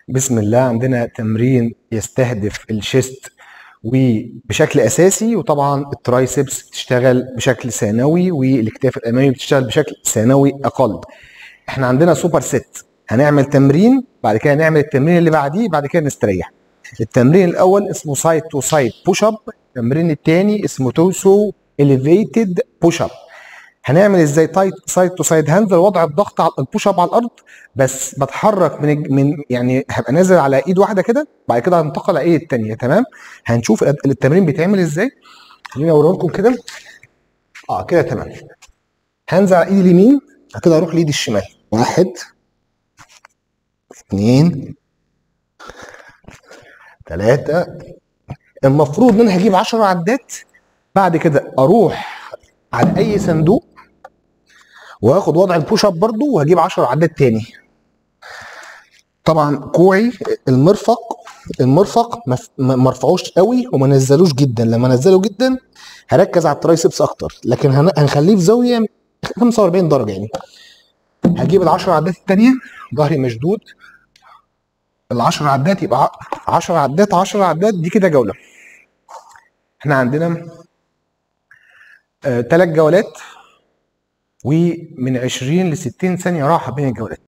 بسم الله عندنا تمرين يستهدف الشيست وبشكل اساسي وطبعا الترايسبس بتشتغل بشكل ثانوي والاكتاف الامامي بتشتغل بشكل ثانوي اقل احنا عندنا سوبر ست هنعمل تمرين بعد كده نعمل التمرين اللي بعديه بعد كده نستريح التمرين الاول اسمه سايد تو سايد بوش اب التمرين الثاني اسمه توسو اليفيتد بوش اب هنعمل ازاي تايت سايد تو سايد هاندل وضع الضغط على البوش اب على الارض بس بتحرك من من يعني هبقى نازل على ايد واحده كده بعد كده هنتقل على ايد الثانيه تمام هنشوف التمرين بيتعمل ازاي خليني اوريه لكم كده اه كده تمام هنزل على ايدي اليمين بعد كده اروح لايدي الشمال واحد اثنين ثلاثة المفروض ان انا هجيب 10 عدات بعد كده اروح على اي صندوق وهاخد وضع البوش اب برضو وهجيب 10 عدات تاني طبعا كوعي المرفق المرفق ما ارفعوش قوي وما نزلوش جدا لما نزله جدا هركز على الترايسبس اكتر لكن هنخليه في زاويه 45 درجه يعني هجيب ال 10 عدات التانيه ظهري مشدود ال 10 عدات يبقى 10 عدات 10 عدات دي كده جوله احنا عندنا ثلاث جولات ومن 20 ل 60 ثانيه راحه بين الجولات